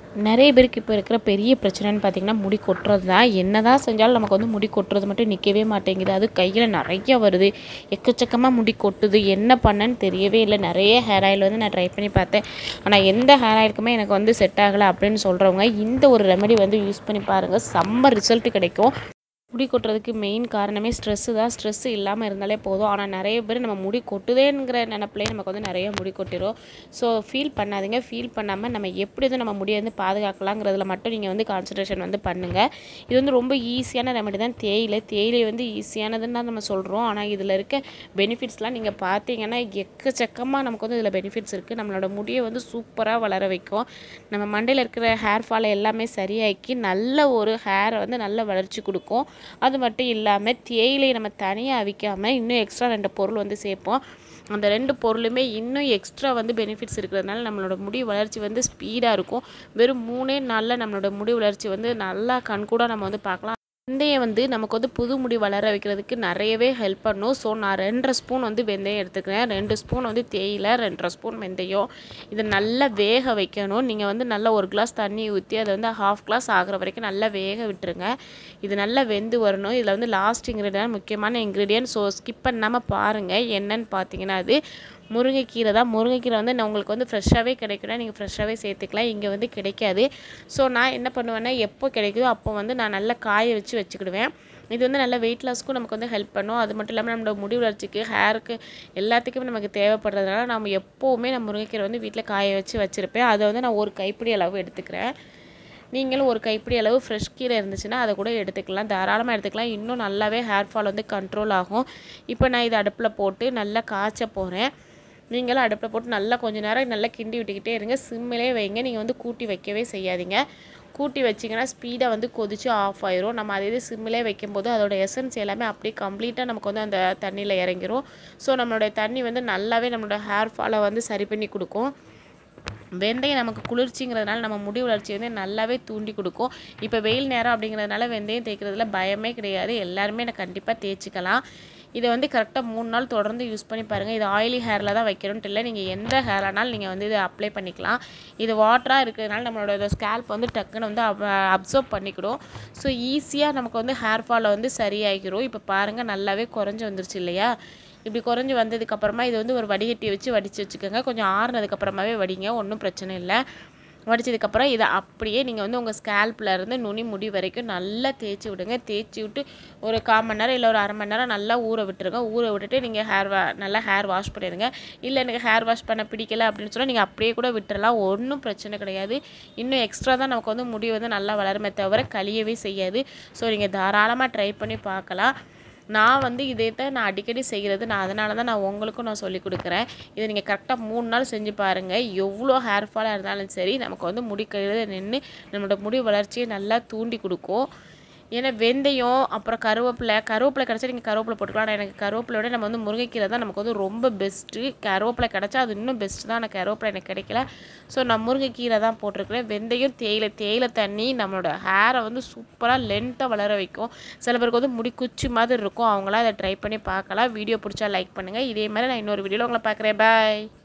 நிறைய பேருக்கு இப்போ இருக்கிற பெரிய பிரச்சனைன்னு பார்த்தீங்கன்னா முடி கொட்டுறது தான் என்ன தான் செஞ்சாலும் நமக்கு வந்து முடி கொட்டுறது மட்டும் நிற்கவே மாட்டேங்குது அது கையில் நிறைய வருது எக்கச்சக்கமாக முடி கொட்டுது என்ன பண்ணேன்னு தெரியவே இல்லை நிறைய ஹேர் ஆயில் வந்து நான் ட்ரை பண்ணி பார்த்தேன் ஆனால் எந்த ஹேர் ஆயிலுக்குமே எனக்கு வந்து செட் ஆகலை அப்படின்னு சொல்கிறவங்க இந்த ஒரு ரெமெடி வந்து யூஸ் பண்ணி பாருங்கள் செம்ம ரிசல்ட் கிடைக்கும் முடி கொட்டுறதுக்கு மெயின் காரணமே ஸ்ட்ரெஸ்ஸு தான் ஸ்ட்ரெஸ் இல்லாமல் இருந்தாலே போதும் ஆனால் நிறைய பேர் நம்ம முடி கொட்டுதேங்கிற நினப்பிலே நமக்கு வந்து நிறைய முடி கொட்டிடும் ஸோ ஃபீல் பண்ணாதீங்க ஃபீல் பண்ணாமல் நம்ம எப்படி வந்து நம்ம முடியை வந்து பாதுகாக்கலாங்கிறதுல மட்டும் நீங்கள் வந்து கான்சன்ட்ரேஷன் வந்து பண்ணுங்கள் இது வந்து ரொம்ப ஈஸியான ரெமெடி தான் தேயிலை தேயிலை வந்து ஈஸியானதுன்னு தான் நம்ம சொல்கிறோம் ஆனால் இதில் இருக்க பெனிஃபிட்ஸ்லாம் நீங்கள் பார்த்தீங்கன்னா எக்கச்சக்கமாக நமக்கு வந்து இதில் பெனிஃபிட்ஸ் இருக்குது நம்மளோட முடியை வந்து சூப்பராக வளர வைக்கும் நம்ம மண்டையில் இருக்கிற ஹேர் ஃபாலை எல்லாமே சரியாக்கி நல்ல ஒரு ஹேரை வந்து நல்ல வளர்ச்சி கொடுக்கும் அது மட்டும் இல்லாமல் தேயிலை நம்ம தனியாக அவிக்காமல் இன்னும் எக்ஸ்ட்ரா ரெண்டு பொருள் வந்து சேர்ப்போம் அந்த ரெண்டு பொருளுமே இன்னும் எக்ஸ்ட்ரா வந்து பெனிஃபிட்ஸ் இருக்கிறதுனால நம்மளோட முடி வளர்ச்சி வந்து ஸ்பீடாக இருக்கும் வெறும் மூணே நாளில் நம்மளோட முடி வளர்ச்சி வந்து நல்லா கண்கூடாக நம்ம வந்து பார்க்கலாம் வெந்தயம் வந்து நமக்கு வந்து புது முடி வளர வைக்கிறதுக்கு நிறையவே ஹெல்ப் பண்ணும் ஸோ நான் ரெண்டரை ஸ்பூன் வந்து வெந்தயம் எடுத்துக்கிறேன் ரெண்டு ஸ்பூன் வந்து தேயிலை ரெண்டரை ஸ்பூன் வெந்தயம் இதை நல்லா வேக வைக்கணும் நீங்கள் வந்து நல்லா ஒரு கிளாஸ் தண்ணி ஊற்றி அதை வந்து ஹாஃப் கிளாஸ் ஆகிற வரைக்கும் நல்லா வேக விட்டுருங்க இது நல்லா வெந்து வரணும் இதில் வந்து லாஸ்ட் இன்க்ரீடியன்ட் முக்கியமான இன்க்ரீடியன்ட் ஸோ ஸ்கிப் பண்ணாமல் பாருங்கள் என்னன்னு பார்த்தீங்கன்னா அது முருங்கைக்கீரை தான் முருங்கைக்கீரை வந்து நான் உங்களுக்கு வந்து ஃப்ரெஷ்ஷாகவே கிடைக்கும்னா நீங்கள் ஃப்ரெஷ்ஷாகவே சேர்த்துக்கலாம் இங்கே வந்து கிடைக்காது ஸோ நான் என்ன பண்ணுவேன்னா எப்போ கிடைக்குதோ அப்போ வந்து நான் நல்லா காய வச்சு வச்சுக்கிடுவேன் இது வந்து நல்ல வெயிட் லாஸ்க்கும் நமக்கு வந்து ஹெல்ப் பண்ணும் அது மட்டும் இல்லாமல் நம்மளோட முடி வளர்ச்சிக்கு ஹேருக்கு எல்லாத்துக்குமே நமக்கு தேவைப்படுறதுனால நம்ம எப்போவுமே நான் முருங்கைக்கீரை வந்து வீட்டில் காய வச்சு வச்சுருப்பேன் அதை வந்து நான் ஒரு கைப்பிடி அளவு எடுத்துக்கிறேன் நீங்களும் ஒரு கைப்பிடி அளவு ஃப்ரெஷ் கீரை இருந்துச்சுன்னா அதை கூட எடுத்துக்கலாம் தாராளமாக எடுத்துக்கலாம் இன்னும் நல்லாவே ஹேர் ஃபால் வந்து கண்ட்ரோல் ஆகும் இப்போ நான் இதை அடுப்பில் போட்டு நல்லா காய்ச்ச போகிறேன் நீங்களும் அடுப்பில் போட்டு நல்லா கொஞ்ச நேரம் நல்லா கிண்டி விட்டுக்கிட்டே இருங்க சிம்மிலே வைங்க நீங்கள் வந்து கூட்டி வைக்கவே செய்யாதீங்க கூட்டி வச்சிங்கன்னா ஸ்பீடாக வந்து கொதிச்சு ஆஃப் ஆயிரும் நம்ம அதே இது சிம்மிலே வைக்கும்போது அதோட எசன்ஸ் எல்லாமே அப்படியே கம்ப்ளீட்டாக நமக்கு வந்து அந்த தண்ணியில் இறங்கிரும் ஸோ நம்மளுடைய தண்ணி வந்து நல்லாவே நம்மளோட ஹேர் ஃபாலை வந்து சரி பண்ணி கொடுக்கும் வெந்தயம் நமக்கு குளிர்ச்சிங்கிறதுனால நம்ம முடி வளர்ச்சி வந்து நல்லாவே தூண்டி கொடுக்கும் இப்போ வெயில் நேரம் அப்படிங்கிறதுனால வெந்தயம் தேய்க்கிறதுல பயமே கிடையாது எல்லாருமே நான் கண்டிப்பாக தேய்ச்சிக்கலாம் இதை வந்து கரெக்டாக மூணு நாள் தொடர்ந்து யூஸ் பண்ணி பாருங்கள் இது ஆயிலி ஹேரில் தான் வைக்கணும்ட்டு இல்லை நீங்கள் எந்த ஹேர் ஆனாலும் நீங்கள் வந்து இதை அப்ளை பண்ணிக்கலாம் இது வாட்டராக இருக்கிறதுனால நம்மளோட ஸ்கேல்ப் வந்து டக்குன்னு வந்து அப்சர்வ் பண்ணிக்கிடும் ஸோ ஈஸியாக நமக்கு வந்து ஹேர் ஃபாலை வந்து சரியாகிரும் இப்போ பாருங்கள் நல்லாவே குறைஞ்சி வந்துருச்சு இல்லையா இப்படி குறைஞ்சி வந்ததுக்கப்புறமா இது வந்து ஒரு வடிகட்டி வச்சு வடித்து வச்சுக்கோங்க கொஞ்சம் ஆறுனதுக்கப்புறமாவே வடிங்க ஒன்றும் பிரச்சனை இல்லை வடித்ததுக்கப்புறம் இதை அப்படியே நீங்கள் வந்து உங்கள் ஸ்கேல்பில் இருந்து நுனி முடி வரைக்கும் நல்லா தேய்ச்சி விடுங்க தேய்ச்சி விட்டு ஒரு கால் மணி நேரம் இல்லை ஒரு அரை மணி நேரம் நல்லா ஊற விட்டுருங்க ஊற விட்டுட்டு நீங்கள் ஹேர் வா நல்லா ஹேர் வாஷ் பண்ணிடுங்க இல்லை எனக்கு ஹேர் வாஷ் பண்ண பிடிக்கல அப்படின்னு சொன்னால் நீங்கள் அப்படியே கூட விட்டுறலாம் ஒன்றும் பிரச்சனை கிடையாது இன்னும் எக்ஸ்ட்ரா தான் நமக்கு வந்து முடி வந்து நல்லா வளருமே தவிர கழியவே செய்யாது ஸோ நீங்கள் தாராளமாக ட்ரை பண்ணி பார்க்கலாம் நான் வந்து இதே தான் நான் அடிக்கடி செய்கிறது நான் அதனால தான் நான் உங்களுக்கும் நான் சொல்லி கொடுக்குறேன் இதை நீங்கள் கரெக்டாக மூணு நாள் செஞ்சு பாருங்கள் எவ்வளோ ஹேர் ஃபாலாக இருந்தாலும் சரி நமக்கு வந்து முடி கழுத நின்று நம்மளோட முடி வளர்ச்சியை நல்லா தூண்டி கொடுக்கும் ஏன்னா வெந்தயம் அப்புறம் கருவேப்பிலை கருவேப்பிலை கிடச்சா நீங்கள் கருவேப்பிலை போட்டுக்கலாம் ஆனால் எனக்கு கருவேப்பிலை விட நம்ம வந்து முருங்கைக்கீரை தான் நமக்கு வந்து ரொம்ப பெஸ்ட்டு கருவேப்பிலை கிடச்சா அது இன்னும் பெஸ்ட்டு தான் ஆனால் கருவேப்பிலை எனக்கு கிடைக்கல ஸோ நான் முருங்கைக்கீரை தான் போட்டிருக்கிறேன் வெந்தயம் தேயிலை தேயிலை தண்ணி நம்மளோட ஹேரை வந்து சூப்பராக லென்த்தாக வளர வைக்கும் சில பேருக்கு வந்து முடி குச்சி மாதிரி இருக்கும் அவங்களாம் அதை ட்ரை பண்ணி பார்க்கலாம் வீடியோ பிடிச்சா லைக் பண்ணுங்கள் இதே மாதிரி நான் இன்னொரு வீடியோவில் உங்களை பார்க்குறேன் பாய்